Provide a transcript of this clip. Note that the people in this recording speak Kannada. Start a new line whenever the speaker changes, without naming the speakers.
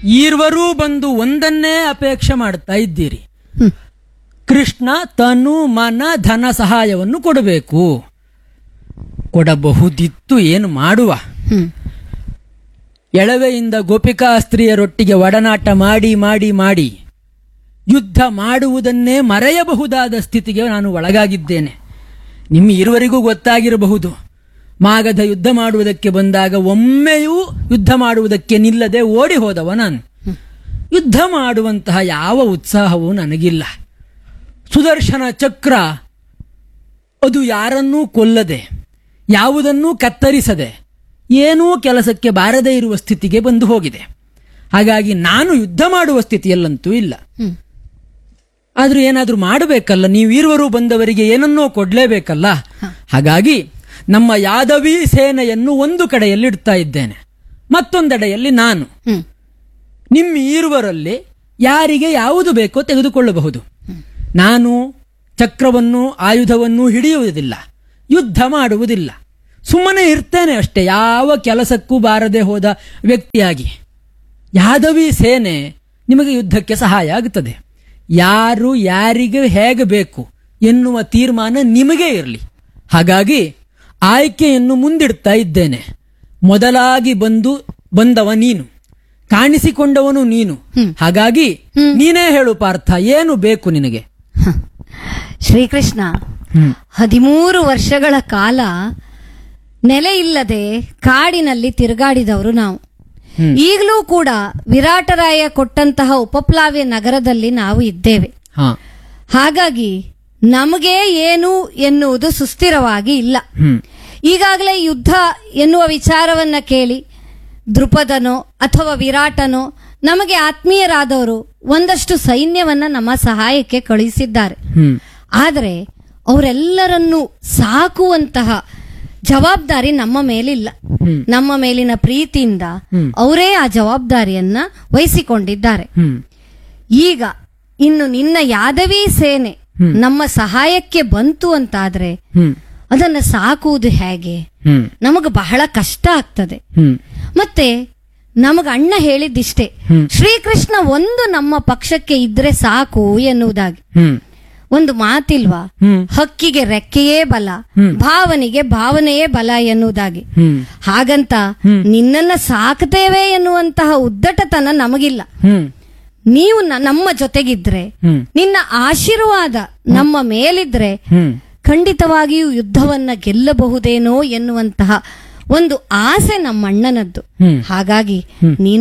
ಈರ್ವರೂ ಬಂದು ಒಂದನ್ನೇ ಅಪೇಕ್ಷೆ ಮಾಡ್ತಾ ಇದ್ದೀರಿ
ಹ್ಮ್.
ಕೃಷ್ಣ ತನು ಮನ ಧನ ಸಹಾಯವನ್ನು ಕೊಡಬೇಕು ಕೊಡಬಹುದಿತ್ತು ಏನು ಮಾಡುವ
ಹ್ಮ್
ಎಳವೆಯಿಂದ ಗೋಪಿಕಾ ಸ್ತ್ರೀಯರೊಟ್ಟಿಗೆ ಒಡನಾಟ ಮಾಡಿ ಮಾಡಿ ಮಾಡಿ ಯುದ್ಧ ಮಾಡುವುದನ್ನೇ ಮರೆಯಬಹುದಾದ ಸ್ಥಿತಿಗೆ ನಾನು ಒಳಗಾಗಿದ್ದೇನೆ ನಿಮ್ಮ ಇರುವರಿಗೂ ಗೊತ್ತಾಗಿರಬಹುದು ಮಾಗಧ ಯುದ್ಧ ಮಾಡುವುದಕ್ಕೆ ಬಂದಾಗ ಒಮ್ಮೆಯೂ ಯುದ್ಧ ಮಾಡುವುದಕ್ಕೆ ನಿಲ್ಲದೆ ಓಡಿ ಹೋದವ ನಾನು ಯುದ್ಧ ಮಾಡುವಂತಹ ಯಾವ ಉತ್ಸಾಹವೂ ನನಗಿಲ್ಲ ಸುದರ್ಶನ ಚಕ್ರ ಅದು ಯಾರನ್ನೂ ಕೊಲ್ಲದೆ ಯಾವುದನ್ನೂ ಕತ್ತರಿಸದೆ ಏನೂ ಕೆಲಸಕ್ಕೆ ಬಾರದೇ ಇರುವ ಸ್ಥಿತಿಗೆ ಬಂದು ಹೋಗಿದೆ ಹಾಗಾಗಿ ನಾನು ಯುದ್ಧ ಮಾಡುವ ಸ್ಥಿತಿಯಲ್ಲಂತೂ ಇಲ್ಲ
ಹ್ಮ್
ಆದ್ರೂ ಏನಾದ್ರೂ ಮಾಡಬೇಕಲ್ಲ ನೀವು ಇರುವರು ಬಂದವರಿಗೆ ಏನನ್ನೋ ಕೊಡ್ಲೇಬೇಕಲ್ಲ ಹಾಗಾಗಿ ನಮ್ಮ ಯಾದವಿ ಸೇನೆಯನ್ನು ಒಂದು ಕಡೆಯಲ್ಲಿ ಇಡ್ತಾ ಇದ್ದೇನೆ ಮತ್ತೊಂದೆಡೆಯಲ್ಲಿ ನಾನು
ಹ್ಮ್
ನಿಮ್ಮ ಈರುವರಲ್ಲಿ ಯಾರಿಗೆ ಯಾವುದು ಬೇಕೋ ತೆಗೆದುಕೊಳ್ಳಬಹುದು ನಾನು ಚಕ್ರವನ್ನು ಆಯುಧವನ್ನು ಹಿಡಿಯುವುದಿಲ್ಲ ಯುದ್ಧ ಮಾಡುವುದಿಲ್ಲ ಸುಮ್ಮನೆ ಇರ್ತೇನೆ ಅಷ್ಟೇ ಯಾವ ಕೆಲಸಕ್ಕೂ ಬಾರದೆ ಹೋದ ವ್ಯಕ್ತಿಯಾಗಿ ಯಾದವಿ ಸೇನೆ ನಿಮಗೆ ಯುದ್ಧಕ್ಕೆ ಸಹಾಯ ಆಗುತ್ತದೆ ಯಾರು ಯಾರಿಗೆ ಹೇಗೆ ಬೇಕು ಎನ್ನುವ ತೀರ್ಮಾನ ನಿಮಗೇ ಇರಲಿ ಹಾಗಾಗಿ ಆಯ್ಕೆಯನ್ನು ಮುಂದಿಡ್ತಾ ಇದ್ದೇನೆ ಮೊದಲಾಗಿ ಬಂದು ಬಂದವ ನೀನು ಕಾಣಿಸಿಕೊಂಡವನು ನೀನು ಹಾಗಾಗಿ ನೀನೇ ಹೇಳು ಪಾರ್ಥ ಏನು ಬೇಕು ನಿನಗೆ
ಹ. ಶ್ರೀಕೃಷ್ಣ ಹದಿಮೂರು ವರ್ಷಗಳ ಕಾಲ ನೆಲೆ ಇಲ್ಲದೆ ಕಾಡಿನಲ್ಲಿ ತಿರುಗಾಡಿದವರು ನಾವು ಈಗಲೂ ಕೂಡ ವಿರಾಟರಾಯ ಕೊಟ್ಟಂತಹ ಉಪಪ್ಲಾವ್ಯ ನಗರದಲ್ಲಿ ನಾವು ಇದ್ದೇವೆ
ಹಾ
ಹಾಗಾಗಿ ನಮಗೆ ಏನು ಎನ್ನುವುದು ಸುಸ್ಥಿರವಾಗಿ ಇಲ್ಲ
ಹ್ಮ್
ಈಗಾಗಲೇ ಯುದ್ಧ ಎನ್ನುವ ವಿಚಾರವನ್ನ ಕೇಳಿ ದೃಪದನೋ ಅಥವಾ ವಿರಾಟನೋ ನಮಗೆ ಆತ್ಮೀಯರಾದವರು ಒಂದಷ್ಟು ಸೈನ್ಯವನ್ನ ನಮ್ಮ ಸಹಾಯಕ್ಕೆ ಕಳುಹಿಸಿದ್ದಾರೆ
ಹ್ಮ್
ಆದರೆ ಅವರೆಲ್ಲರನ್ನೂ ಸಾಕುವಂತಹ ಜವಾಬ್ದಾರಿ ನಮ್ಮ ಮೇಲಿಲ್ಲ
ಹ್ಮ್.
ನಮ್ಮ ಮೇಲಿನ ಪ್ರೀತಿಯಿಂದ ಅವರೇ ಆ ಜವಾಬ್ದಾರಿಯನ್ನ ವಹಿಸಿಕೊಂಡಿದ್ದಾರೆ
ಹ್ಮ್
ಈಗ ಇನ್ನು ನಿನ್ನ ಯಾದವಿ ಸೇನೆ ನಮ್ಮ ಸಹಾಯಕ್ಕೆ ಬಂತು ಅಂತಾದ್ರೆ
ಹ್ಮ್
ಅದನ್ನ ಸಾಕುವುದು ಹೇಗೆ
ಹ್ಮ್
ನಮಗೆ ಬಹಳ ಕಷ್ಟ ಆಗ್ತದೆ
ಹ್ಮ್
ಮತ್ತೆ ನಮಗ ಅಣ್ಣ ಹೇಳಿದ್ದಿಷ್ಟೇ ಶ್ರೀಕೃಷ್ಣ ಒಂದು ನಮ್ಮ ಪಕ್ಷಕ್ಕೆ ಇದ್ರೆ ಸಾಕು ಎನ್ನುವುದಾಗಿ
ಹ್ಮ್
ಒಂದು ಮಾತಿಲ್ವಾ
ಹ್ಮ್.
ಹಕ್ಕಿಗೆ ರೆಕ್ಕೆಯೇ ಬಲ ಭಾವನೆಗೆ ಭಾವನೆಯೇ ಬಲ ಎನ್ನುವುದಾಗಿ
ಹ್ಮ್
ಹಾಗಂತ ನಿನ್ನನ್ನ ಸಾಕ್ತೇವೆ ಎನ್ನುವಂತಹ ಉದ್ದಟತನ ನಮಗಿಲ್ಲ
ಹ್ಮ್
ನೀವು ನ- ನಮ್ಮ ಜೊತೆಗಿದ್ರೆ
ಹ್ಮ್.
ನಿನ್ನ ಆಶೀರ್ವಾದ ನಮ್ಮ ಮೇಲಿದ್ರೆ
ಹ್ಮ್
ಖಂಡಿತವಾಗಿಯೂ ಯುದ್ಧವನ್ನ ಗೆಲ್ಲಬಹುದೇನೋ ಎನ್ನುವಂತಹ ಒಂದು ಆಸೆ ನಮ್ಮ ಅಣ್ಣನದ್ದು
ಹ್ಮ್.
ಹಾಗಾಗಿ ನೀನು